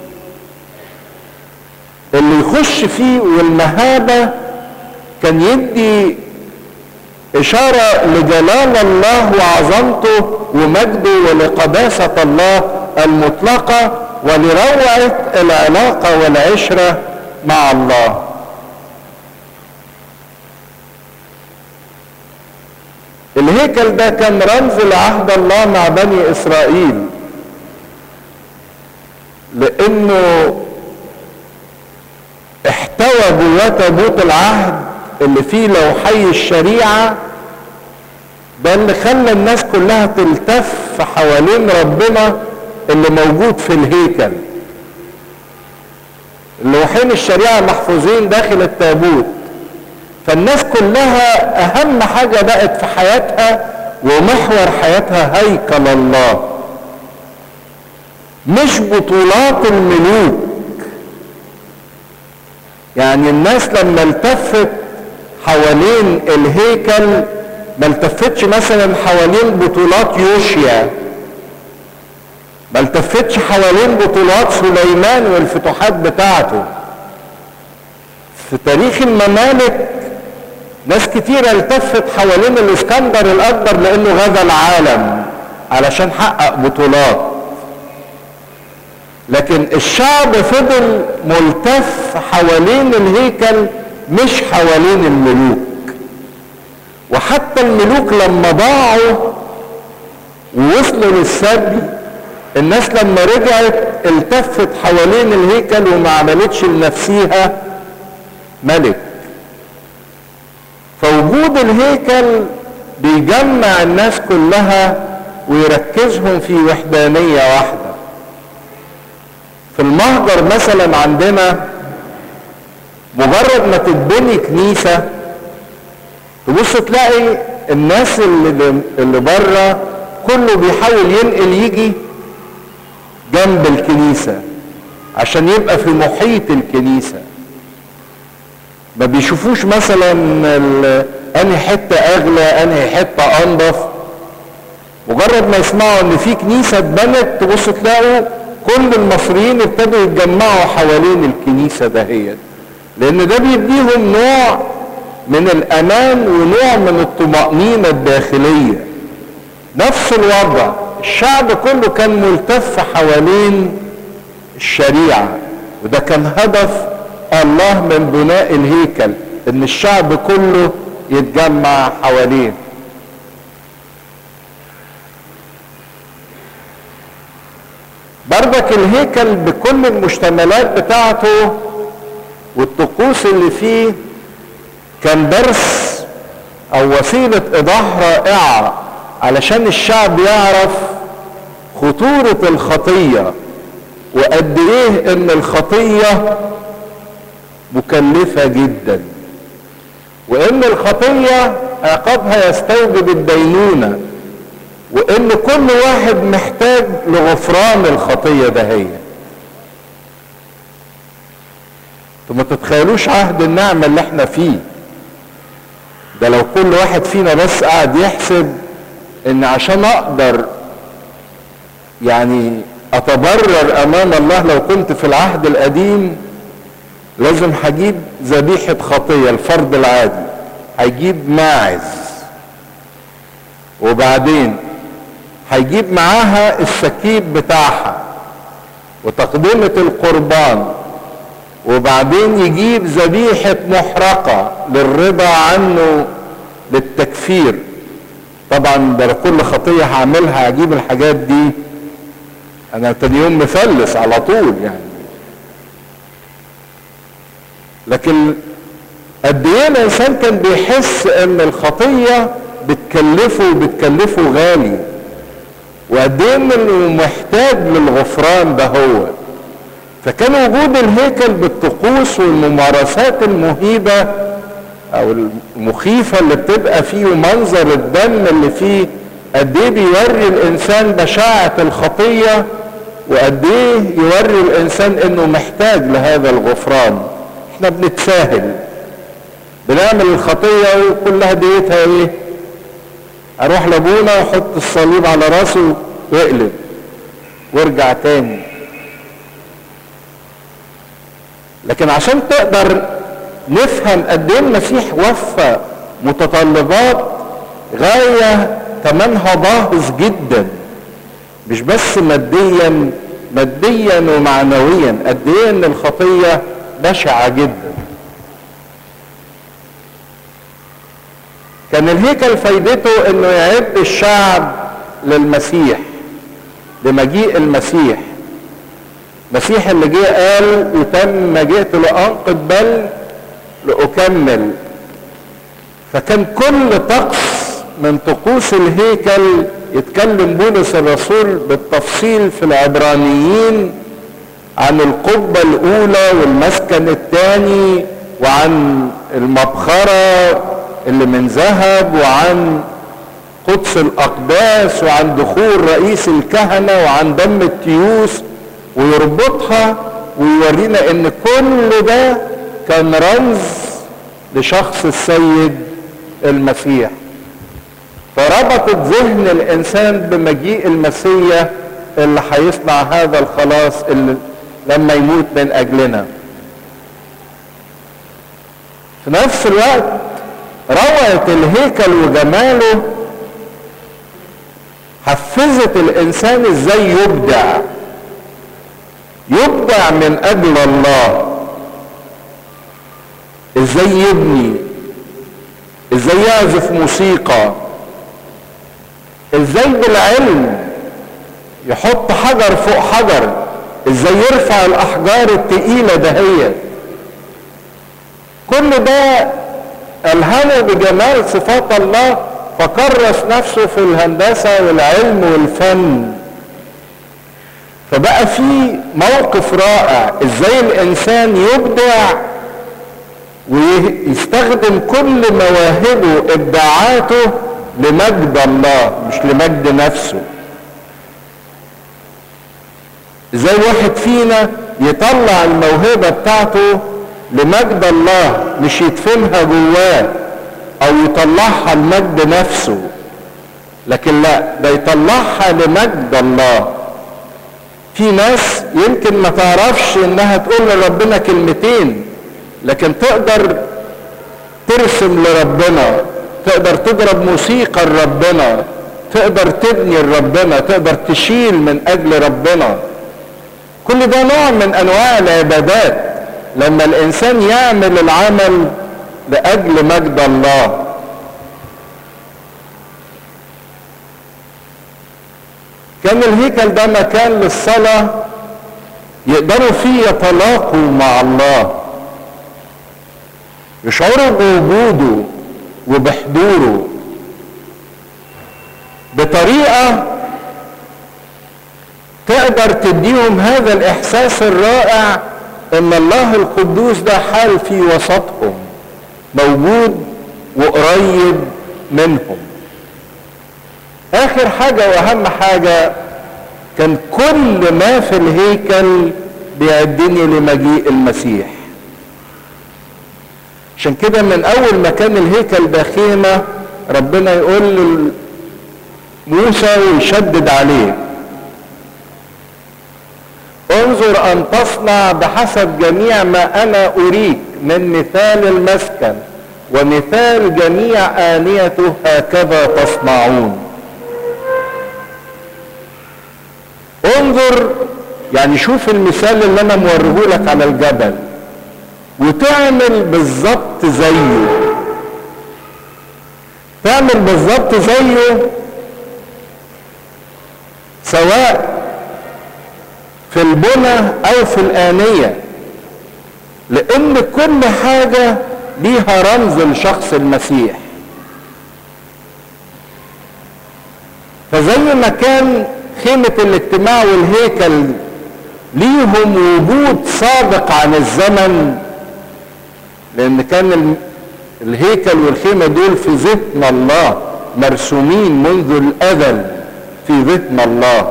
اللي يخش فيه والمهابة كان يدي إشارة لجلال الله وعظمته ومجده ولقداسة الله المطلقة ولروعة العلاقة والعشرة مع الله الهيكل ده كان رمز لعهد الله مع بني إسرائيل لأنه احتوى جواه تابوت العهد اللي فيه لوحي الشريعة ده اللي خلى الناس كلها تلتف حوالين ربنا اللي موجود في الهيكل لوحين الشريعة محفوظين داخل التابوت فالناس كلها اهم حاجة بقت في حياتها ومحور حياتها هيكل الله مش بطولات الملوك يعني الناس لما التفت حوالين الهيكل ما التفتش مثلا حوالين بطولات يوشيا ما التفتش حوالين بطولات سليمان والفتوحات بتاعته في تاريخ الممالك ناس كتيرة التفت حوالين الاسكندر الاكبر لانه غزا العالم علشان حقق بطولات لكن الشعب فضل ملتف حوالين الهيكل مش حوالين الملوك وحتى الملوك لما ضاعوا ووصلوا للسبي الناس لما رجعت التفت حوالين الهيكل وما عملتش لنفسيها ملك فوجود الهيكل بيجمع الناس كلها ويركزهم في وحدانية واحدة في المهجر مثلا عندنا مجرد ما تتبني كنيسة تبص تلاقي الناس اللي, اللي بره كله بيحاول ينقل يجي جنب الكنيسة عشان يبقى في محيط الكنيسة ما بيشوفوش مثلا انهي حتة اغلى انهي حتة انضف مجرد ما يسمعوا ان في كنيسة اتبنت تبص تلاقوا كل المصريين ابتدوا يتجمعوا حوالين الكنيسة دهيت لان ده بيديهم نوع من الامان ونوع من الطمأنينة الداخلية نفس الوضع الشعب كله كان ملتف حوالين الشريعة وده كان هدف الله من بناء الهيكل ان الشعب كله يتجمع حواليه بردك الهيكل بكل المشتملات بتاعته والطقوس اللي فيه كان درس او وسيلة ايضاح رائعة علشان الشعب يعرف خطورة الخطية وقد ايه ان الخطية مكلفة جدا وان الخطية عقابها يستوجب الدينونة وان كل واحد محتاج لغفران الخطية دهية انتوا ما تتخيلوش عهد النعمة اللي احنا فيه ده لو كل واحد فينا بس قاعد يحسب ان عشان اقدر يعني اتبرر امام الله لو كنت في العهد القديم لازم هجيب ذبيحة خطية الفرد العادي هيجيب ماعز وبعدين هيجيب معاها السكيب بتاعها وتقدمة القربان وبعدين يجيب ذبيحة محرقة للرضا عنه للتكفير طبعا ده كل خطية هعملها هجيب الحاجات دي انا تاني يوم مفلس على طول يعني لكن قد ايه الانسان كان بيحس ان الخطيه بتكلفه وبتكلفه غالي وقد ايه انه محتاج للغفران ده هو فكان وجود الهيكل بالطقوس والممارسات المهيبه او المخيفه اللي بتبقى فيه ومنظر الدم اللي فيه قد ايه بيوري الانسان بشاعه الخطيه وقد ايه يوري الانسان انه محتاج لهذا الغفران احنا بنتساهل بنعمل الخطية وكلها ديتها ايه اروح لابونا واحط الصليب على راسه واقلب وارجع تاني لكن عشان تقدر نفهم قد ايه المسيح وفى متطلبات غاية ثمنها باهظ جدا مش بس ماديا ماديا ومعنويا قد ايه ان الخطيه بشعة جدا كان الهيكل فايدته انه يعد الشعب للمسيح لمجيء المسيح المسيح اللي جه قال يتم ما جئت لانقذ بل لاكمل فكان كل طقس من طقوس الهيكل يتكلم بولس الرسول بالتفصيل في العبرانيين عن القبة الأولى والمسكن الثاني وعن المبخرة اللي من ذهب وعن قدس الأقداس وعن دخول رئيس الكهنة وعن دم التيوس ويربطها ويورينا ان كل ده كان رمز لشخص السيد المسيح فربطت ذهن الانسان بمجيء المسيح اللي هيصنع هذا الخلاص اللي لما يموت من اجلنا في نفس الوقت روعة الهيكل وجماله حفزت الانسان ازاي يبدع يبدع من اجل الله ازاي يبني ازاي يعزف موسيقى ازاي بالعلم يحط حجر فوق حجر ازاي يرفع الاحجار التقيله دهيت كل ده الهمه بجمال صفات الله فكرس نفسه في الهندسه والعلم والفن فبقى في موقف رائع ازاي الانسان يبدع ويستخدم كل مواهبه ابداعاته لمجد الله مش لمجد نفسه ازاي واحد فينا يطلع الموهبة بتاعته لمجد الله مش يدفنها جواه او يطلعها لمجد نفسه لكن لا ده يطلعها لمجد الله في ناس يمكن ما تعرفش انها تقول لربنا كلمتين لكن تقدر ترسم لربنا تقدر تضرب موسيقى لربنا تقدر تبني لربنا تقدر تشيل من اجل ربنا كل ده نوع من انواع العبادات لما الانسان يعمل العمل لاجل مجد الله كان الهيكل ده مكان للصلاه يقدروا فيه يتلاقوا مع الله يشعروا بوجوده وبحضوره بطريقه تقدر تديهم هذا الاحساس الرائع ان الله القدوس ده حال في وسطهم موجود وقريب منهم اخر حاجه واهم حاجه كان كل ما في الهيكل بيعدني لمجيء المسيح عشان كده من اول ما كان الهيكل ده خيمه ربنا يقول موسى ويشدد عليه انظر ان تصنع بحسب جميع ما انا اريك من مثال المسكن ومثال جميع آنيته هكذا تصنعون انظر يعني شوف المثال اللي انا موريه لك على الجبل وتعمل بالظبط زيه تعمل بالظبط زيه سواء في البنى او في الآنية لان كل حاجة ليها رمز لشخص المسيح فزي ما كان خيمة الاجتماع والهيكل ليهم وجود سابق عن الزمن لان كان الهيكل والخيمة دول في ذهن الله مرسومين منذ الازل في ذهن الله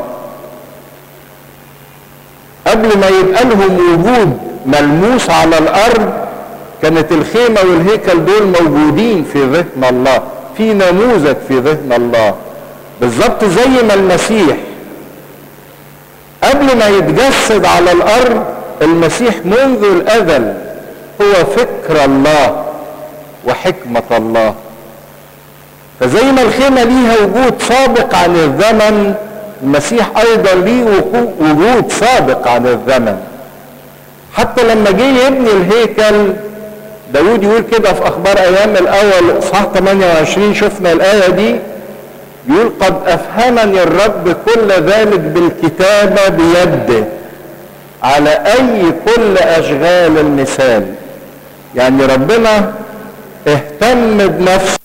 قبل ما يبقى لهم وجود ملموس على الارض كانت الخيمة والهيكل دول موجودين في ذهن الله في نموذج في ذهن الله بالظبط زي ما المسيح قبل ما يتجسد على الارض المسيح منذ الازل هو فكر الله وحكمة الله فزي ما الخيمة ليها وجود سابق عن الزمن المسيح ايضا ليه وجود سابق عن الزمن حتى لما جه يبني الهيكل داود يقول كده في اخبار ايام الاول صح 28 شفنا الايه دي يقول قد افهمني الرب كل ذلك بالكتابه بيده على اي كل اشغال المثال يعني ربنا اهتم بنفسه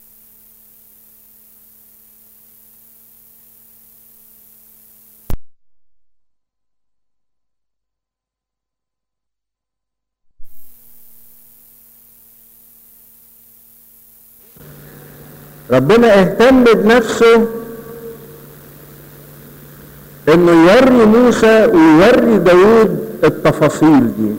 ربنا اهتم بنفسه انه يوري موسى ويوري داود التفاصيل دي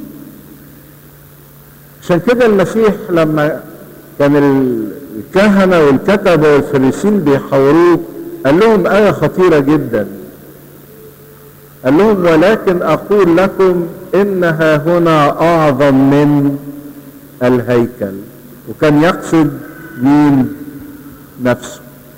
عشان كده المسيح لما كان الكهنة والكتبة والفريسين بيحاوروه قال لهم آية خطيرة جدا قال لهم ولكن أقول لكم إنها هنا أعظم من الهيكل وكان يقصد مين نفسه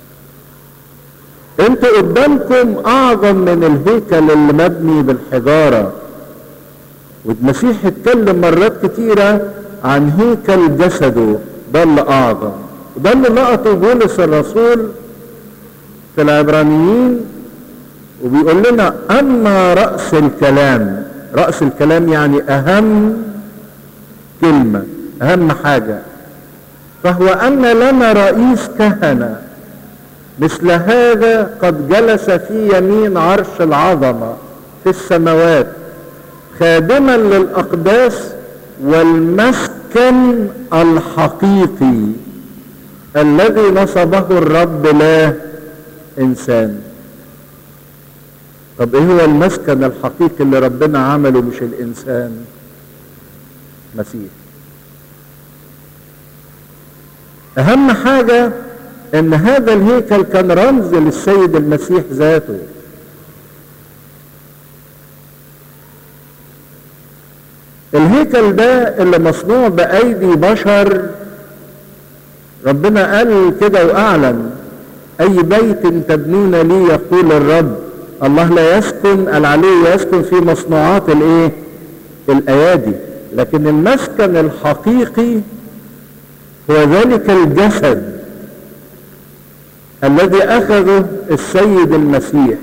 انتوا قدامكم اعظم من الهيكل اللي مبني بالحجارة والمسيح اتكلم مرات كتيرة عن هيكل جسده ده اللي اعظم وده اللي لقطه بولس الرسول في العبرانيين وبيقول لنا اما رأس الكلام رأس الكلام يعني اهم كلمة اهم حاجة فهو ان لنا رئيس كهنة مثل هذا قد جلس في يمين عرش العظمة في السماوات خادما للأقداس والمسكن الحقيقي الذي نصبه الرب لا إنسان طب ايه هو المسكن الحقيقي اللي ربنا عمله مش الإنسان مسيح أهم حاجة ان هذا الهيكل كان رمز للسيد المسيح ذاته الهيكل ده اللي مصنوع بايدي بشر ربنا قال كده واعلن اي بيت تبنون لي يقول الرب الله لا يسكن العلي يسكن في مصنوعات الايه الايادي لكن المسكن الحقيقي هو ذلك الجسد الذي اخذه السيد المسيح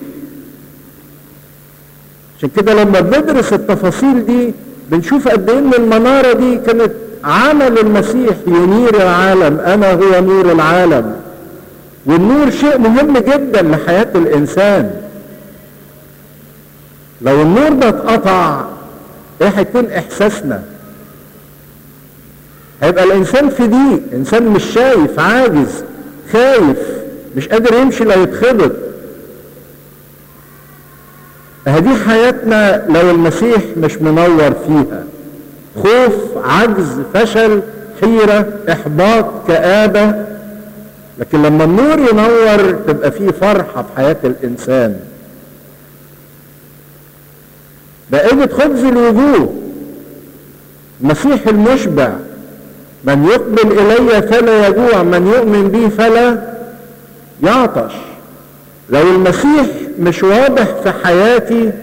عشان كده لما بندرس التفاصيل دي بنشوف قد ايه ان المناره دي كانت عمل المسيح ينير العالم انا هو نور العالم والنور شيء مهم جدا لحياه الانسان لو النور ده اتقطع ايه هيكون احساسنا هيبقى الانسان في ضيق انسان مش شايف عاجز خايف مش قادر يمشي لا يتخبط هذه حياتنا لو المسيح مش منور فيها خوف عجز فشل حيرة احباط كآبة لكن لما النور ينور تبقى فيه فرحة في حياة الانسان بقية خبز الوجوه المسيح المشبع من يقبل الي فلا يجوع من يؤمن بي فلا يعطش لو المسيح مش واضح في حياتي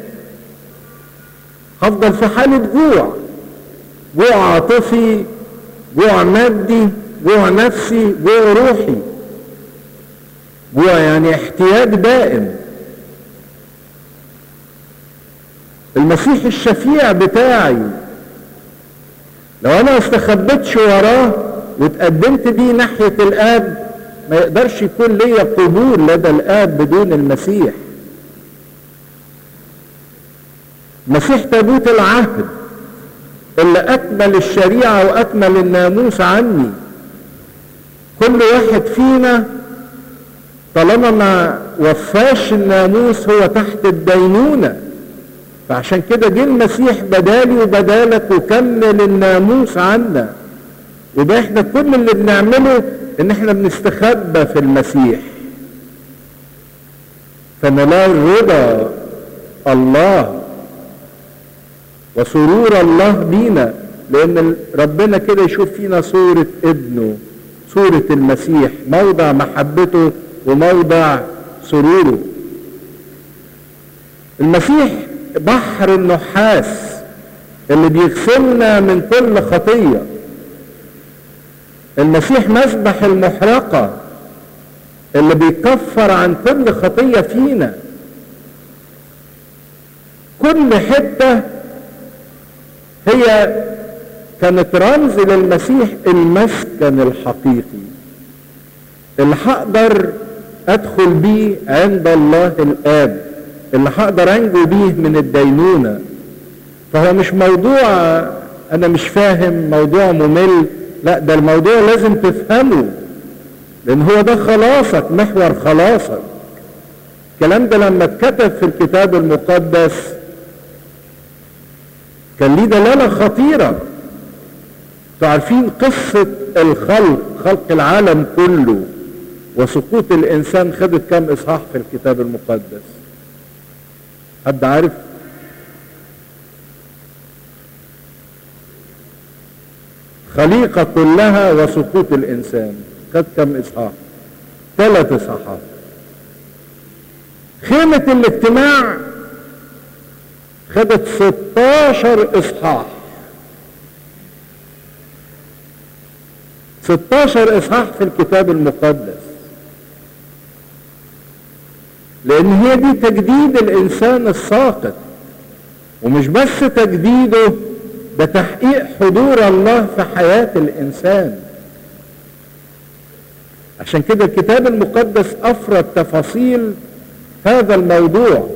هفضل في حالة جوع جوع عاطفي جوع مادي جوع نفسي جوع روحي جوع يعني احتياج دائم المسيح الشفيع بتاعي لو انا استخبتش وراه واتقدمت بيه ناحية الاب ما يقدرش يكون ليا قبول لدى الاب بدون المسيح مسيح تابوت العهد اللي اكمل الشريعة واكمل الناموس عني كل واحد فينا طالما ما وفاش الناموس هو تحت الدينونة فعشان كده جه المسيح بدالي وبدالك وكمل الناموس عنا وده احنا كل اللي بنعمله ان احنا بنستخبى في المسيح فننال رضا الله وسرور الله بينا لان ربنا كده يشوف فينا صورة ابنه صورة المسيح موضع محبته وموضع سروره المسيح بحر النحاس اللي بيغسلنا من كل خطيه المسيح مسبح المحرقة اللي بيكفر عن كل خطية فينا كل حتة هي كانت رمز للمسيح المسكن الحقيقي اللي هقدر ادخل بيه عند الله الاب اللي هقدر انجو بيه من الدينونة فهو مش موضوع انا مش فاهم موضوع ممل لا ده الموضوع لازم تفهمه لان هو ده خلاصك محور خلاصك الكلام ده لما اتكتب في الكتاب المقدس كان ليه دلالة خطيرة تعرفين قصة الخلق خلق العالم كله وسقوط الانسان خدت كام اصحاح في الكتاب المقدس حد عارف خليقة كلها وسقوط الإنسان خد كم إصحاح ثلاث إصحاحات خيمة الاجتماع خدت 16 إصحاح 16 إصحاح في الكتاب المقدس لان هي دي تجديد الانسان الساقط ومش بس تجديده ده تحقيق حضور الله في حياة الانسان عشان كده الكتاب المقدس افرد تفاصيل هذا الموضوع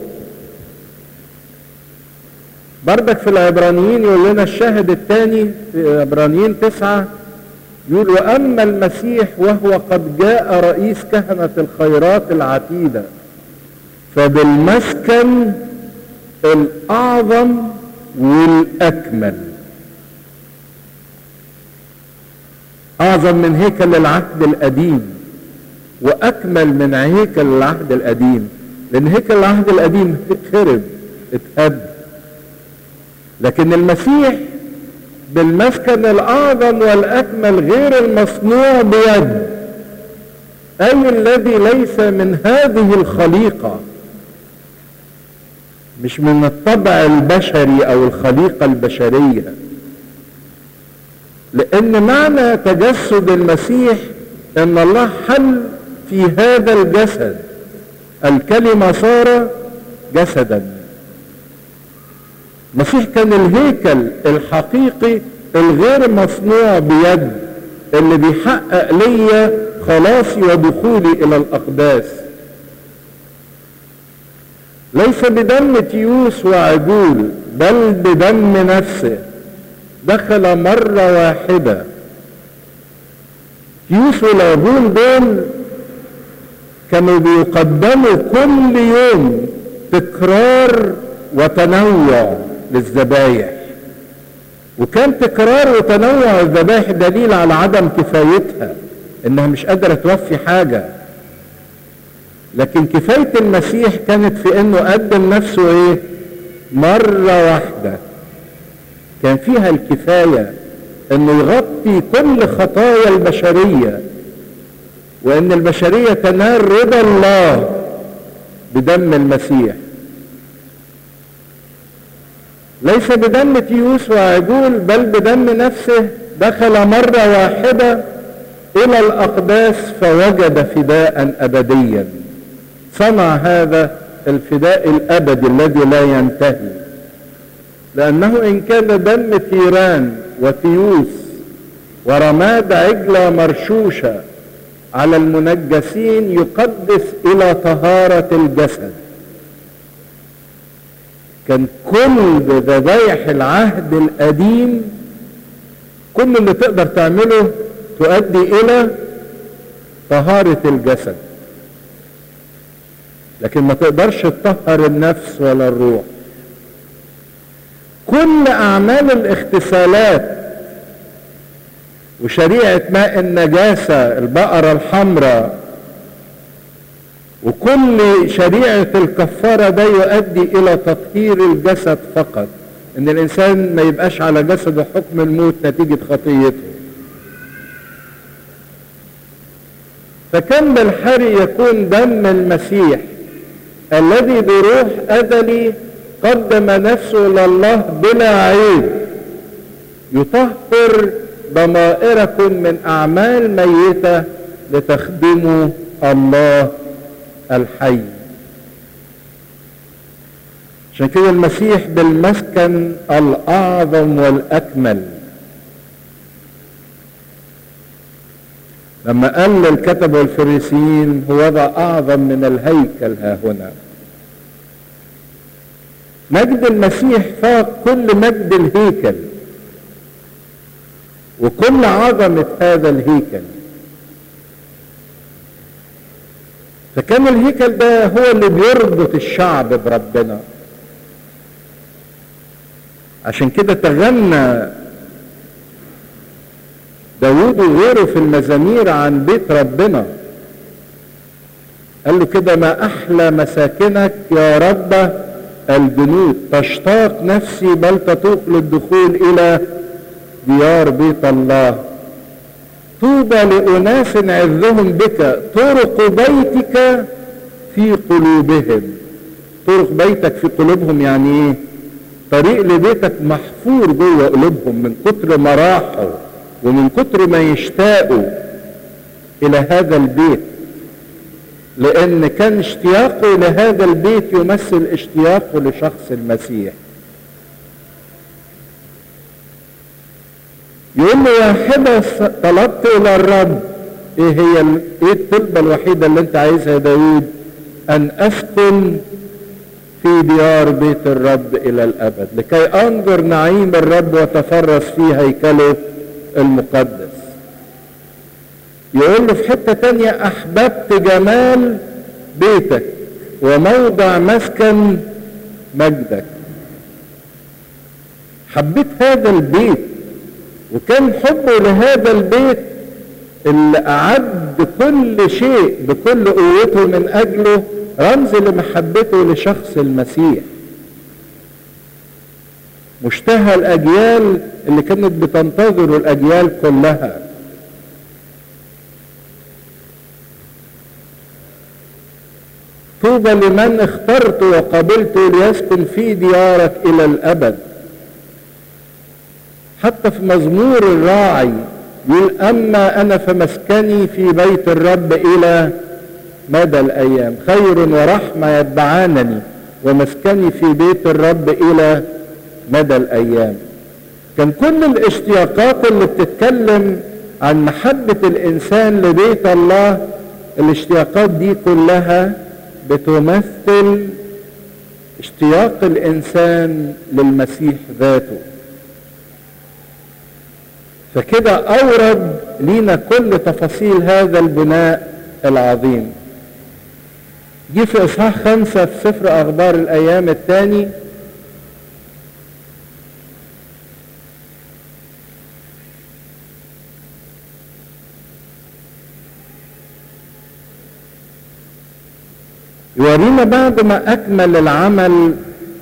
بردك في العبرانيين يقول لنا الشاهد الثاني في عبرانيين تسعة يقول وأما المسيح وهو قد جاء رئيس كهنة الخيرات العتيدة فبالمسكن الأعظم والأكمل أعظم من هيكل العهد القديم وأكمل من هيكل العهد القديم لأن هيكل العهد القديم خرب اتهد لكن المسيح بالمسكن الأعظم والأكمل غير المصنوع بيد أي الذي ليس من هذه الخليقة مش من الطبع البشري أو الخليقة البشرية لأن معنى تجسد المسيح أن الله حل في هذا الجسد الكلمة صار جسدا المسيح كان الهيكل الحقيقي الغير مصنوع بيد اللي بيحقق ليا خلاصي ودخولي الى الاقداس ليس بدم تيوس وعجول بل بدم نفسه دخل مرة واحدة تيوس والعجول دول كانوا بيقدموا كل يوم تكرار وتنوع للذبايح وكان تكرار وتنوع الذبائح دليل على عدم كفايتها انها مش قادرة توفي حاجة لكن كفاية المسيح كانت في انه قدم نفسه ايه مرة واحدة كان فيها الكفاية انه يغطي كل خطايا البشرية وان البشرية تنال رضا الله بدم المسيح ليس بدم تيوس وعجول بل بدم نفسه دخل مرة واحدة إلى الأقداس فوجد فداء أبديا صنع هذا الفداء الأبدي الذي لا ينتهي لأنه إن كان دم تيران وتيوس ورماد عجلة مرشوشة على المنجسين يقدس إلى طهارة الجسد كان كل ذبايح العهد القديم كل اللي تقدر تعمله تؤدي الى طهارة الجسد لكن ما تقدرش تطهر النفس ولا الروح كل اعمال الاغتسالات وشريعة ماء النجاسة البقرة الحمراء وكل شريعة الكفارة ده يؤدي إلى تطهير الجسد فقط إن الإنسان ما يبقاش على جسده حكم الموت نتيجة خطيته فكم بالحري يكون دم المسيح الذي بروح أزلي قدم نفسه لله بلا عيب يطهر ضمائركم من أعمال ميتة لتخدموا الله الحي عشان كده المسيح بالمسكن الاعظم والاكمل لما قال للكتب والفريسيين هو ذا اعظم من الهيكل ها هنا مجد المسيح فاق كل مجد الهيكل وكل عظمه هذا الهيكل فكان الهيكل ده هو اللي بيربط الشعب بربنا عشان كده تغنى داود وغيره في المزامير عن بيت ربنا قال له كده ما احلى مساكنك يا رب الجنود تشتاق نفسي بل تطوق للدخول الى ديار بيت الله طوبى لأناس عذهم بك طرق بيتك في قلوبهم طرق بيتك في قلوبهم يعني ايه طريق لبيتك محفور جوه قلوبهم من كتر ما راحوا ومن كتر ما يشتاقوا الى هذا البيت لان كان اشتياقه لهذا البيت يمثل اشتياقه لشخص المسيح يقول له واحدة طلبت الى الرب ايه هي ال- ايه الطلبة الوحيدة اللي انت عايزها يا داود ان اسكن في ديار بيت الرب الى الابد لكي انظر نعيم الرب وتفرس في هيكله المقدس يقول له في حتة تانية احببت جمال بيتك وموضع مسكن مجدك حبيت هذا البيت وكان حبه لهذا البيت اللي أعد كل شيء بكل قوته من أجله رمز لمحبته لشخص المسيح مشتهى الأجيال اللي كانت بتنتظر الأجيال كلها طوبى لمن اخترت وقبلت ليسكن في ديارك إلى الأبد حتى في مزمور الراعي يقول أما أنا فمسكني في بيت الرب إلى مدى الأيام خير ورحمة يتبعانني ومسكني في بيت الرب إلى مدى الأيام كان كل الاشتياقات اللي بتتكلم عن محبة الإنسان لبيت الله الاشتياقات دي كلها بتمثل اشتياق الإنسان للمسيح ذاته فكده أورد لينا كل تفاصيل هذا البناء العظيم جه في إصحاح خمسة في سفر أخبار الأيام الثاني يورينا بعد ما أكمل العمل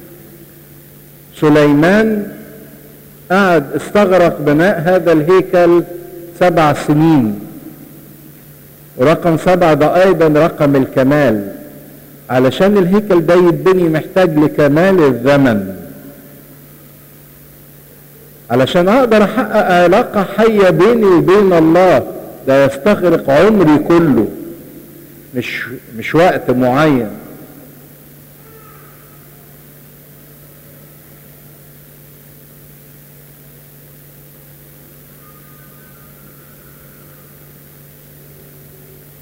سليمان قعد استغرق بناء هذا الهيكل سبع سنين ورقم سبعة ده أيضا رقم الكمال علشان الهيكل ده يتبني محتاج لكمال الزمن علشان أقدر أحقق علاقة حية بيني وبين الله ده يستغرق عمري كله مش مش وقت معين